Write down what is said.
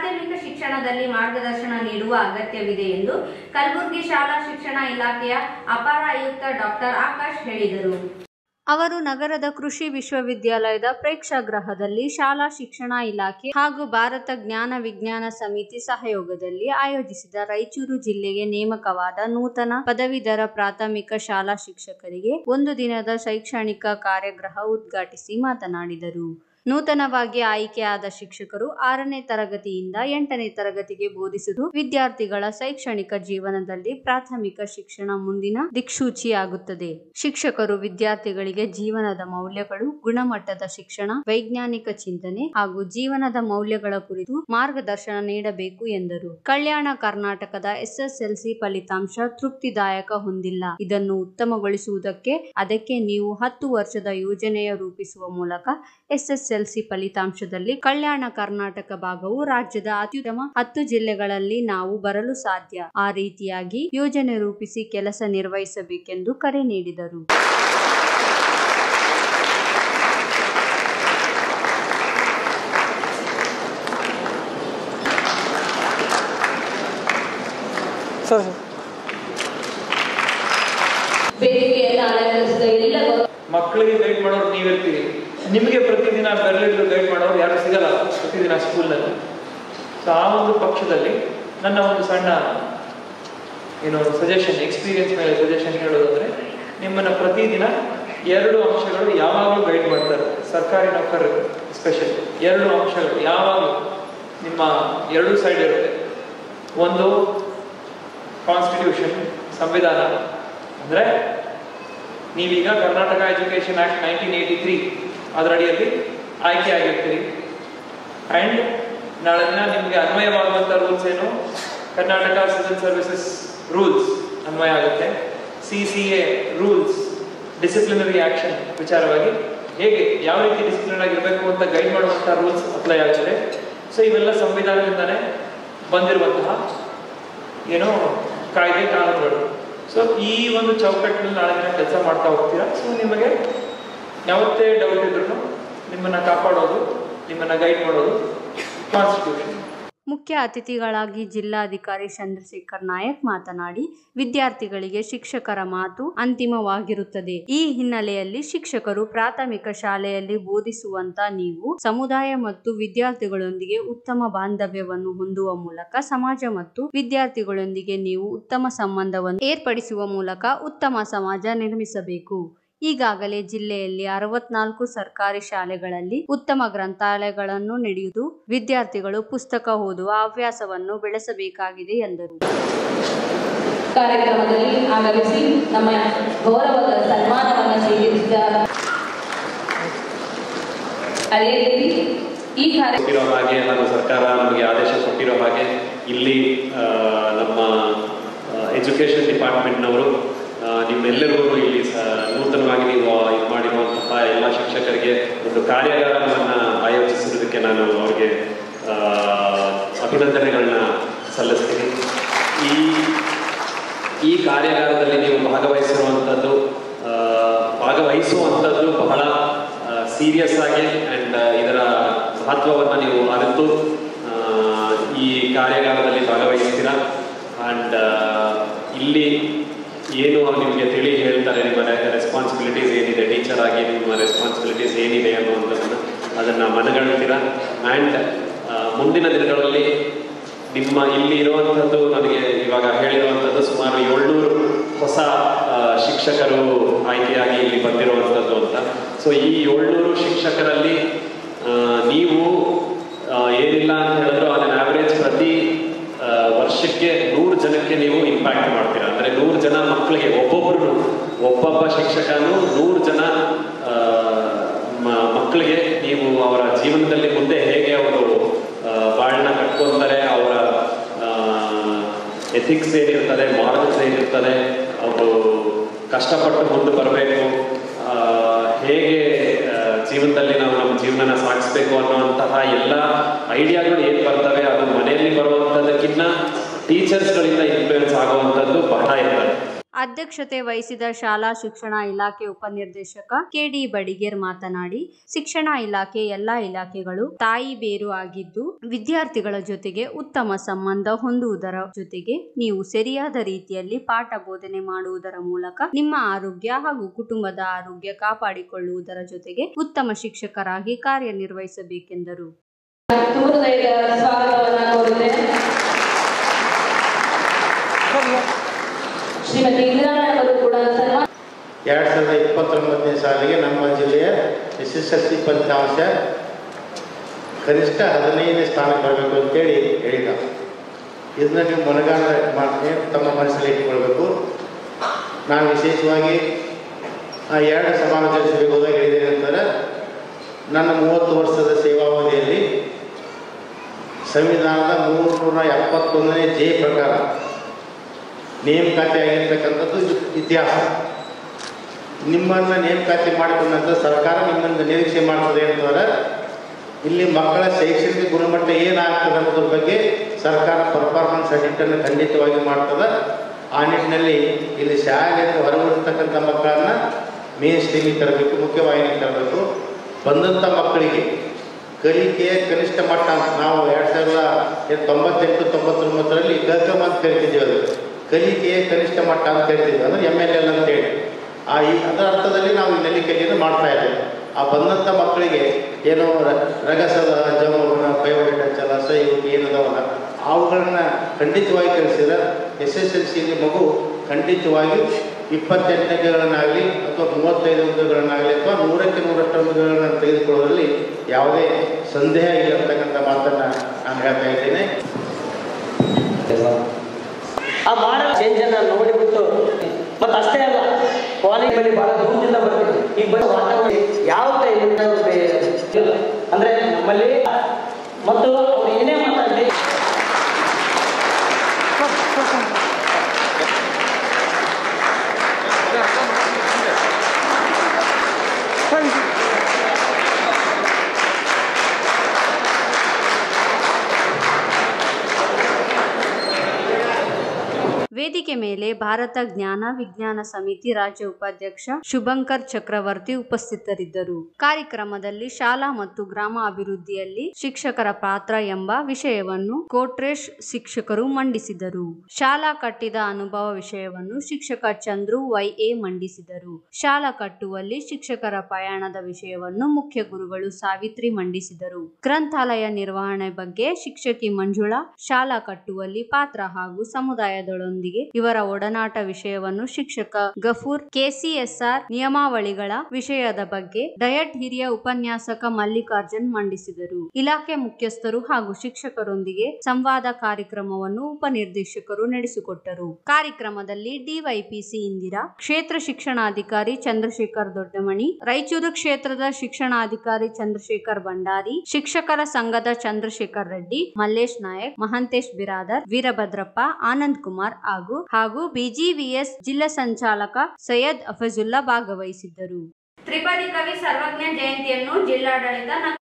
ಪ್ರಾಥಮಿಕ ಶಿಕ್ಷಣದಲ್ಲಿ ಮಾರ್ಗದರ್ಶನ ನೀಡುವ ಅಗತ್ಯವಿದೆ ಎಂದು ಕಲಬುರಗಿ ಶಾಲಾ ಶಿಕ್ಷಣ ಇಲಾಖೆಯ ಅಪರ ಆಯುಕ್ತ ಡಾಕ್ಟರ್ ಆಕಾಶ್ ಹೇಳಿದರು ಅವರು ನಗರದ ಕೃಷಿ ವಿಶ್ವವಿದ್ಯಾಲಯದ ಪ್ರೇಕ್ಷಾಗೃಹದಲ್ಲಿ ಶಾಲಾ ಶಿಕ್ಷಣ ಇಲಾಖೆ ಹಾಗೂ ಭಾರತ ಜ್ಞಾನ ವಿಜ್ಞಾನ ಸಮಿತಿ ಸಹಯೋಗದಲ್ಲಿ ಆಯೋಜಿಸಿದ ರಾಯಚೂರು ಜಿಲ್ಲೆಗೆ ನೇಮಕವಾದ ನೂತನ ಪದವೀಧರ ಪ್ರಾಥಮಿಕ ಶಾಲಾ ಶಿಕ್ಷಕರಿಗೆ ಒಂದು ದಿನದ ಶೈಕ್ಷಣಿಕ ಕಾರ್ಯಾಗಾರ ಉದ್ಘಾಟಿಸಿ ಮಾತನಾಡಿದರು ನೂತನವಾಗಿ ಆಯ್ಕೆಯಾದ ಶಿಕ್ಷಕರು ಆರನೇ ತರಗತಿಯಿಂದ ಎಂಟನೇ ತರಗತಿಗೆ ಬೋಧಿಸುವುದು ವಿದ್ಯಾರ್ಥಿಗಳ ಶೈಕ್ಷಣಿಕ ಜೀವನದಲ್ಲಿ ಪ್ರಾಥಮಿಕ ಶಿಕ್ಷಣ ಮುಂದಿನ ದಿಕ್ಸೂಚಿಯಾಗುತ್ತದೆ ಶಿಕ್ಷಕರು ವಿದ್ಯಾರ್ಥಿಗಳಿಗೆ ಜೀವನದ ಮೌಲ್ಯಗಳು ಗುಣಮಟ್ಟದ ಶಿಕ್ಷಣ ವೈಜ್ಞಾನಿಕ ಚಿಂತನೆ ಹಾಗೂ ಜೀವನದ ಮೌಲ್ಯಗಳ ಕುರಿತು ಮಾರ್ಗದರ್ಶನ ನೀಡಬೇಕು ಎಂದರು ಕಲ್ಯಾಣ ಕರ್ನಾಟಕದ ಎಸ್ಎಸ್ಎಲ್ಸಿ ಫಲಿತಾಂಶ ತೃಪ್ತಿದಾಯಕ ಹೊಂದಿಲ್ಲ ಇದನ್ನು ಉತ್ತಮಗೊಳಿಸುವುದಕ್ಕೆ ಅದಕ್ಕೆ ನೀವು ಹತ್ತು ವರ್ಷದ ಯೋಜನೆಯ ರೂಪಿಸುವ ಮೂಲಕ ಎಸ್ಎಸ್ಎಲ್ಸಿ ಫಲಿತಾಂಶದಲ್ಲಿ ಕಲ್ಯಾಣ ಕರ್ನಾಟಕ ಭಾಗವು ರಾಜ್ಯದ ಅತ್ಯುತ್ತಮ ಹತ್ತು ಜಿಲ್ಲೆಗಳಲ್ಲಿ ನಾವು ಬರಲು ಸಾಧ್ಯ ಆ ರೀತಿಯಾಗಿ ಯೋಜನೆ ರೂಪಿಸಿ ಕೆಲಸ ನಿರ್ವಹಿಸಬೇಕೆಂದು ಕರೆ ನೀಡಿದರು ಸರ್ ವೇದಿಕೆಯನ್ನು ಅಲಂಕರಿಸಿದ ಎಲ್ಲ ಗೌರವ ಮಕ್ಕಳಿಗೆ ಗೈಡ್ ಮಾಡೋರು ನೀವಿರ್ತೀರಿ ನಿಮಗೆ ಪ್ರತಿದಿನ ಬೆರಳಿಟ್ಟು ಗೈಡ್ ಮಾಡೋರು ಯಾರು ಸಿಗಲ್ಲ ಪ್ರತಿದಿನ ಸ್ಕೂಲ್ನಲ್ಲಿ ಸೊ ಆ ಒಂದು ಪಕ್ಷದಲ್ಲಿ ನನ್ನ ಒಂದು ಸಣ್ಣ ಏನು ಸಜೆಷನ್ ಎಕ್ಸ್ಪೀರಿಯನ್ಸ್ ಮೇಲೆ ಸಜೆಷನ್ ಹೇಳೋದಂದ್ರೆ ನಿಮ್ಮನ್ನ ಪ್ರತಿದಿನ ಎರಡು ಅಂಶಗಳು ಯಾವಾಗಲೂ ಗೈಡ್ ಮಾಡ್ತಾರೆ ಸರ್ಕಾರಿ ನೌಕರರು ಸ್ಪೆಷಲ್ ಎರಡು ಅಂಶಗಳು ಯಾವಾಗಲೂ ನಿಮ್ಮ ಎರಡು ಸೈಡ್ ಇರುತ್ತೆ ಒಂದು ಕಾನ್ಸ್ಟಿಟ್ಯೂಷನ್ ಸಂವಿಧಾನ ಅಂದ್ರೆ ನೀವೀಗ Karnataka education act nineteen eighty three ಅದರಡಿಯಲ್ಲಿ ಆಯ್ಕೆ ಆಗಿರ್ತೀರಿ ಆ್ಯಂಡ್ ನಾಳೆ ದಿನ ನಿಮಗೆ ಅನ್ವಯವಾಗುವಂಥ ರೂಲ್ಸ್ ಏನು ಕರ್ನಾಟಕ ಸಿವಿಲ್ ಸರ್ವಿಸಸ್ ರೂಲ್ಸ್ ಅನ್ವಯ ಆಗುತ್ತೆ C C A rules disciplinary action ವಿಚಾರವಾಗಿ ಹೇಗೆ ಯಾವ ರೀತಿ ಡಿಸಿಪ್ಲಿನ್ ಆಗಿರಬೇಕು ಅಂತ ಗೈಡ್ ಮಾಡುವಂಥ ರೂಲ್ಸ್ ಅಪ್ಲೈ ಆಗ್ತದೆ ಸೊ ಇವೆಲ್ಲ ಸಂವಿಧಾನದಿಂದನೇ ಬಂದಿರುವಂತಹ ಏನೋ ಕಾಯ್ದೆ ಕಾನೂನುಗಳು ಸೊ ಈ ಒಂದು ಚೌಕಟ್ಟಿನಲ್ಲಿ ನಾಳೆ ದಿನ ಕೆಲಸ ಮಾಡ್ತಾ ಹೋಗ್ತೀರಾ ಸೊ ನಿಮಗೆ ಯಾವತ್ತೇ ಡೌಟ್ ಇದ್ರೂ ನಿಮ್ಮನ್ನ ಕಾಪಾಡೋದು ನಿಮ್ಮನ್ನ ಗೈಡ್ ಮಾಡೋದು ಕಾನ್ಸ್ಟಿಟ್ಯೂಷನ್ ಮುಖ್ಯ ಅತಿಥಿಗಳಾಗಿ ಜಿಲ್ಲಾಧಿಕಾರಿ ಚಂದ್ರಶೇಖರ್ ನಾಯಕ್ ಮಾತನಾಡಿ ವಿದ್ಯಾರ್ಥಿಗಳಿಗೆ ಶಿಕ್ಷಕರ ಮಾತು ಅಂತಿಮವಾಗಿರುತ್ತದೆ ಈ ಹಿನ್ನೆಲೆಯಲ್ಲಿ ಶಿಕ್ಷಕರು ಪ್ರಾಥಮಿಕ ಶಾಲೆಯಲ್ಲಿ ಬೋಧಿಸುವಂತ ನೀವು ಸಮುದಾಯ ಮತ್ತು ವಿದ್ಯಾರ್ಥಿಗಳೊಂದಿಗೆ ಉತ್ತಮ ಬಾಂಧವ್ಯವನ್ನು ಹೊಂದುವ ಮೂಲಕ ಸಮಾಜ ಮತ್ತು ವಿದ್ಯಾರ್ಥಿಗಳೊಂದಿಗೆ ನೀವು ಉತ್ತಮ ಸಂಬಂಧವನ್ನು ಏರ್ಪಡಿಸುವ ಮೂಲಕ ಉತ್ತಮ ಸಮಾಜ ನಿರ್ಮಿಸಬೇಕು ಈಗಾಗಲೇ ಜಿಲ್ಲೆಯಲ್ಲಿ ಅರವತ್ನಾಲ್ಕು ಸರ್ಕಾರಿ ಶಾಲೆಗಳಲ್ಲಿ ಉತ್ತಮ ಗ್ರಂಥಾಲಯಗಳನ್ನು ನಡೆಯುವುದು ವಿದ್ಯಾರ್ಥಿಗಳು ಪುಸ್ತಕ ಓದುವ ಹವ್ಯಾಸವನ್ನು ಬೆಳೆಸಬೇಕಾಗಿದೆ ಎಂದರು ಕಾರ್ಯಕ್ರಮದಲ್ಲಿ ಆಗಮಿಸಿ ನಮ್ಮ ಗೌರವದ ಸನ್ಮಾನವನ್ನು ಸ್ವೀಕರಿಸಿದ ಅದೇ ರೀತಿ ಈ ಕಾರ್ಯ ಕೊಟ್ಟಿರೋ ಹಾಗೆ ನಮ್ಮ ಸರ್ಕಾರ ನಮಗೆ ಆದೇಶ ಕೊಟ್ಟಿರೋ ಹಾಗೆ ಇಲ್ಲಿ ಆ, ನಮ್ಮ ಎಜುಕೇಷನ್ ಡಿಪಾರ್ಟ್ಮೆಂಟ್ನವರು ಆ, ನಿಮ್ಮೆಲ್ಲರಿಗೂ ಇಲ್ಲಿ ಸ- ನೂತನವಾಗಿ ನೀವು ಇದು ಮಾಡಿರುವಂತಹ ಎಲ್ಲ ಶಿಕ್ಷಕರಿಗೆ ಒಂದು ಕಾರ್ಯಾಗಾರವನ್ನು ಆಯೋಜಿಸಿರೋದಕ್ಕೆ ನಾನು ಅವರಿಗೆ ಆ, ಅಭಿನಂದನೆಗಳನ್ನ ಸಲ್ಲಿಸ್ತೀನಿ ಈ ಈ ಕಾರ್ಯಾಗಾರದಲ್ಲಿ ನೀವು ಭಾಗವಹಿಸಿರುವಂಥದ್ದು ಆ, ಭಾಗವಹಿಸುವಂಥದ್ದು ಬಹಳ ಸೀರಿಯಸ್ ಆಗಿ ಆ್ಯಂಡ್ ಇದರ ಮಹತ್ವವನ್ನು ನೀವು ಅರಿತು ಆ, ಈ ಕಾರ್ಯಾಗಾರದಲ್ಲಿ ಭಾಗವಹಿಸ್ತೀರಾ ಆ್ಯಂಡ್ ಇಲ್ಲಿ ಏನು ನಿಮಗೆ ತಿಳಿ ಹೇಳ್ತಾರೆ ನಿಮ್ಮ ರೆಸ್ಪಾನ್ಸಿಬಿಲಿಟೀಸ್ ಏನಿದೆ ಟೀಚರ್ ಆಗಿ ನಿಮ್ಮ ರೆಸ್ಪಾನ್ಸಿಬಿಲಿಟೀಸ್ ಏನಿದೆ ಅನ್ನುವಂಥದ್ದನ್ನು ಅದನ್ನು ಮನಗಳ್ತೀರಾ ಆ್ಯಂಡ್ ಮುಂದಿನ ದಿನಗಳಲ್ಲಿ ನಿಮ್ಮ ಇಲ್ಲಿ ಇರುವಂಥದ್ದು ನನಗೆ ಇವಾಗ ಹೇಳಿರುವಂಥದ್ದು ಸುಮಾರು ಏಳ್ನೂರು ಹೊಸ ಆ, ಶಿಕ್ಷಕರು ಆಯ್ಕೆಯಾಗಿ ಇಲ್ಲಿ ಬಂದಿರುವಂಥದ್ದು ಅಂತ ಸೊ ಈ ಏಳ್ನೂರು ಶಿಕ್ಷಕರಲ್ಲಿ ಆ, ನೀವು ಆ, ಏನಿಲ್ಲ ಅಂತ ಹೇಳಿದ್ರು ಅದನ್ನ ಆವರೇಜ್ ಪ್ರತಿ ಆ, ವರ್ಷಕ್ಕೆ ನೂರು ಜನಕ್ಕೆ ನೀವು ಇಂಪ್ಯಾಕ್ಟ್ ಮಾಡ್ತೀರಾ ಅಂದ್ರೆ ನೂರು ಜನ ಮಕ್ಕಳಿಗೆ ಒಬ್ಬೊಬ್ಬರು ಒಬ್ಬೊಬ್ಬ ಶಿಕ್ಷಕನು ನೂರು ಜನ ಆ, ಮ- ಮಕ್ಕಳಿಗೆ ನೀವು ಅವರ ಜೀವನದಲ್ಲಿ ಮುಂದೆ ಹೇಗೆ ಅವರು ಆ, ಬಾಳನ್ನ ಕಟ್ಕೊತಾರೆ ಅವರ ಎಥಿಕ್ಸ್ ಏನಿರ್ತದೆ ಮಾರಲ್ಸ್ ಏನಿರ್ತದೆ ಅವರು ಕಷ್ಟಪಟ್ಟು ಮುಂದೆ ಬರಬೇಕು ಹೇಗೆ ಆ, ಜೀವನದಲ್ಲಿ ನಾವು ನಮ್ಮ ಜೀವನನ ಸಾಗಿಸ್ಬೇಕು ಅನ್ನುವಂತಹ ಎಲ್ಲ ಐಡಿಯಾಗಳು ಏನು ಬರ್ತವೆ ಅದು ಮನೆಯಲ್ಲಿ ಬರುವಂಥದ್ದಕ್ಕಿಂತ ಟೀಚರ್ಸ್ಗಳಿಂದ ಇನ್ಫ್ಲೂಯೆನ್ಸ್ ಆಗುವಂಥದ್ದು ಬಹಳ ಇರ್ತದೆ ಅಧ್ಯಕ್ಷತೆ ವಹಿಸಿದ ಶಾಲಾ ಶಿಕ್ಷಣ ಇಲಾಖೆ ಉಪನಿರ್ದೇಶಕ ಕೆಡಿ ಬಡಿಗೇರ್ ಮಾತನಾಡಿ ಶಿಕ್ಷಣ ಇಲಾಖೆ ಎಲ್ಲಾ ಇಲಾಖೆಗಳು ತಾಯಿ ಬೇರು ಆಗಿದ್ದು ವಿದ್ಯಾರ್ಥಿಗಳ ಜೊತೆಗೆ ಉತ್ತಮ ಸಂಬಂಧ ಹೊಂದುವುದರ ಜೊತೆಗೆ ನೀವು ಸರಿಯಾದ ರೀತಿಯಲ್ಲಿ ಪಾಠ ಬೋಧನೆ ಮಾಡುವುದರ ಮೂಲಕ ನಿಮ್ಮ ಆರೋಗ್ಯ ಹಾಗೂ ಕುಟುಂಬದ ಆರೋಗ್ಯ ಕಾಪಾಡಿಕೊಳ್ಳುವುದರ ಜೊತೆಗೆ ಉತ್ತಮ ಶಿಕ್ಷಕರಾಗಿ ಕಾರ್ಯನಿರ್ವಹಿಸಬೇಕೆಂದರು ಹೃದಯದ ಸ್ವಾಗತವನ್ನು ಕೋರುತ್ತೇನೆ ಶ್ರೀಮತಿ ಇಂದಿರಾರಾಣಿ ಅವರು ಕೂಡ ಸನ್ಮಾನ ಎರಡು ಸಾವಿರದ ಇಪ್ಪತ್ತೊಂಬತ್ತನೇ ಸಾಲಿಗೆ ನಮ್ಮ ಜಿಲ್ಲೆಯ ಎಸ್ ಎಸ್ ಎಲ್ ಸಿ ಫಲಿತಾಂಶ ಕನಿಷ್ಠ ಹದಿನೈದನೇ ಸ್ಥಾನಕ್ಕೆ ಬರಬೇಕು ಅಂತೇಳಿ ಹೇಳಿದ ಇದನ್ನ ನೀವು ಮನಗಾಣ ಮಾಡಿ ತಮ್ಮ ಮನಸ್ಸಲ್ಲಿ ಇಟ್ಕೊಳ್ಬೇಕು ನಾನು ವಿಶೇಷವಾಗಿ ಆ ಎರಡು ಸಮಾಲೋಚಿಸಬೇಕು ಹೋದಾಗ ಹೇಳಿದ್ದೇನೆ ಅಂತಾರೆ ನನ್ನ ಮೂವತ್ತು ವರ್ಷದ ಸೇವಾವಧಿಯಲ್ಲಿ ಸಂವಿಧಾನದ ಮೂರುನೂರ ಎಪ್ಪತ್ತೊಂದನೇ ಜೆ ಪ್ರಕಾರ ನೇಮಕಾತಿ ಆಗಿರ್ತಕ್ಕಂಥದ್ದು ಇದು ಇತಿಹಾಸ ನಿಮ್ಮನ್ನು ನೇಮಕಾತಿ ಮಾಡಿಕೊಂಡಂಥ ಸರ್ಕಾರ ನಿಮ್ಮನ್ನು ನಿರೀಕ್ಷೆ ಮಾಡ್ತದೆ ಅಂತಂದ್ರೆ ಇಲ್ಲಿ ಮಕ್ಕಳ ಶೈಕ್ಷಣಿಕ ಗುಣಮಟ್ಟ ಏನಾಗ್ತದೆ ಅನ್ನೋದ್ರ ಬಗ್ಗೆ ಸರ್ಕಾರ ಪರ್ಫಾರ್ಮೆನ್ಸ್ ಅಡಿಟನ್ನು ಖಂಡಿತವಾಗಿ ಮಾಡ್ತದೆ ಆ ನಿಟ್ಟಿನಲ್ಲಿ ಇಲ್ಲಿ ಶಾಲೆಯಿಂದ ಹೊರಗಿರ್ತಕ್ಕಂಥ ಮಕ್ಕಳನ್ನ ಮೇನ್ ಸ್ಟ್ರೀಮಿಗೆ ತರಬೇಕು ಮುಖ್ಯವಾಹಿನಿಗೆ ತರಬೇಕು ಬಂದಂಥ ಮಕ್ಕಳಿಗೆ ಕಲಿಕೆಯ ಕನಿಷ್ಠ ಮಟ್ಟ ಅಂತ ನಾವು ಎರಡು ಸಾವಿರದ ಏನ್ ತೊಂಬತ್ತೆಂಟು ತೊಂಬತ್ತೊಂಬತ್ತರಲ್ಲಿ ಕರ್ಕಮ್ ಅಂತ ಕರಿತಿದ್ದೀವಿ ಅದು ಕಲಿಕೆಯ ಕನಿಷ್ಠ ಮಟ್ಟ ಅಂತ ಕರಿತಿದ್ವಿ ಅಂದ್ರೆ ಎಮ್ ಎಲ್ ಎಲ್ ಅಂತೇಳಿ ಆ ಈ ಅದರ ಅರ್ಥದಲ್ಲಿ ನಾವು ಈ ನೆಲ್ಲಿಕಲಿಯನ್ನು ಮಾಡ್ತಾ ಇದ್ದೇವೆ ಆ ಬಂದಂಥ ಮಕ್ಕಳಿಗೆ ಏನೋ ರ- ರಗಸದ ಜಮಗುಣ ಬಯೋಡೇಟಾ ಚಲಸ ಇವು ಏನದವಲ್ಲ ಅವುಗಳನ್ನ ಖಂಡಿತವಾಗಿ ಕಲಿಸಿದ್ರೆ ಎಸ್ ಎಸ್ ಎಲ್ ಸಿಲಿ ಮಗು ಖಂಡಿತವಾಗಿ ಇಪ್ಪತ್ತೆಂಟನೇ ಅಂಕಗಳನ್ನಾಗಲಿ ಅಥವಾ ಮೂವತ್ತೈದು ಅಂಕಗಳನ್ನಾಗಲಿ ಅಥವಾ ನೂರಕ್ಕೆ ನೂರಷ್ಟು ಅಂಕಗಳನ್ನು ತೆಗೆದುಕೊಳ್ಳುವುದರಲ್ಲಿ ಯಾವುದೇ ಸಂದೇಹ ಇಲ್ಲ ಅಂತಕ್ಕಂಥ ಮಾತನ್ನು ನಾನು ಹೇಳ್ತಾ ಇದ್ದೇನೆ ಆ ಮಾಡಲ್ ಚೇಂಜ್ ಅನ್ನ ನೋಡಿಬಿಟ್ಟು ಮತ್ತೆ ಅಷ್ಟೇ ಅಲ್ಲ ಕಾಲೇಜ್ ಬಳಿ ಬಹಳ ದೂರದಿಂದ ಬರ್ತೀವಿ ಈಗ ಬಂದು ವಾತಾವರಣ ಯಾವ ಟೈಮಿಂದ ಅಂದ್ರೆ ನಮ್ಮಲ್ಲಿ ಮತ್ತು ಅವ್ರು ಏನೇ ಮಾತಾಡಲಿ ವೇದಿಕೆ ಮೇಲೆ ಭಾರತ ಜ್ಞಾನ ವಿಜ್ಞಾನ ಸಮಿತಿ ರಾಜ್ಯ ಉಪಾಧ್ಯಕ್ಷ ಶುಭಂಕರ್ ಚಕ್ರವರ್ತಿ ಉಪಸ್ಥಿತರಿದ್ದರು ಕಾರ್ಯಕ್ರಮದಲ್ಲಿ ಶಾಲಾ ಮತ್ತು ಗ್ರಾಮ ಅಭಿವೃದ್ಧಿಯಲ್ಲಿ ಶಿಕ್ಷಕರ ಪಾತ್ರ ಎಂಬ ವಿಷಯವನ್ನು ಕೋಟ್ರೇಶ್ ಶಿಕ್ಷಕರು ಮಂಡಿಸಿದರು ಶಾಲಾ ಕಟ್ಟಿದ ಅನುಭವ ವಿಷಯವನ್ನು ಶಿಕ್ಷಕ ಚಂದ್ರು ವೈಎ ಮಂಡಿಸಿದರು ಶಾಲಾ ಕಟ್ಟುವಲ್ಲಿ ಶಿಕ್ಷಕರ ಪ್ರಯಾಣದ ವಿಷಯವನ್ನು ಮುಖ್ಯ ಗುರುಗಳು ಸಾವಿತ್ರಿ ಮಂಡಿಸಿದರು ಗ್ರಂಥಾಲಯ ನಿರ್ವಹಣೆ ಬಗ್ಗೆ ಶಿಕ್ಷಕಿ ಮಂಜುಳಾ ಶಾಲಾ ಕಟ್ಟುವಲ್ಲಿ ಪಾತ್ರ ಹಾಗೂ ಸಮುದಾಯದೊಳೊಂದಿಗೆ ಇವರ ಒಡನಾಟ ವಿಷಯವನ್ನು ಶಿಕ್ಷಕ ಗಫೂರ್ ಕೆಸಿಎಸ್ಆರ್ ನಿಯಮಾವಳಿಗಳ ವಿಷಯದ ಬಗ್ಗೆ ಡಯಟ್ ಹಿರಿಯ ಉಪನ್ಯಾಸಕ ಮಲ್ಲಿಕಾರ್ಜುನ್ ಮಂಡಿಸಿದರು ಇಲಾಖೆ ಮುಖ್ಯಸ್ಥರು ಹಾಗೂ ಶಿಕ್ಷಕರೊಂದಿಗೆ ಸಂವಾದ ಕಾರ್ಯಕ್ರಮವನ್ನು ಉಪನಿರ್ದೇಶಕರು ನಡೆಸಿಕೊಟ್ಟರು ಕಾರ್ಯಕ್ರಮದಲ್ಲಿ ಡಿವೈಪಿಸಿ ಇಂದಿರಾ ಕ್ಷೇತ್ರ ಶಿಕ್ಷಣಾಧಿಕಾರಿ ಚಂದ್ರಶೇಖರ್ ದೊಡ್ಡಮಣಿ ರಾಯಚೂರು ಕ್ಷೇತ್ರದ ಶಿಕ್ಷಣಾಧಿಕಾರಿ ಚಂದ್ರಶೇಖರ್ ಭಂಡಾರಿ ಶಿಕ್ಷಕರ ಸಂಘದ ಚಂದ್ರಶೇಖರ್ ರೆಡ್ಡಿ ಮಲ್ಲೇಶ್ ನಾಯಕ್ ಮಹಂತೇಶ್ ಬಿರಾದರ್ ವೀರಭದ್ರಪ್ಪ ಆನಂದ್ ಕುಮಾರ್ ಹಾಗೂ ಹಾಗೂ ಬಿಜಿವಿಎಸ್ ಜಿಲ್ಲಾ ಸಂಚಾಲಕ ಸೈಯದ್ ಅಫಜುಲ್ಲಾ ಭಾಗವಹಿಸಿದ್ದರು ತ್ರಿಪದಿ ಕವಿ ಸರ್ವಜ್ಞ ಜಯಂತಿಯನ್ನು ಜಿಲ್ಲಾಡಳಿತ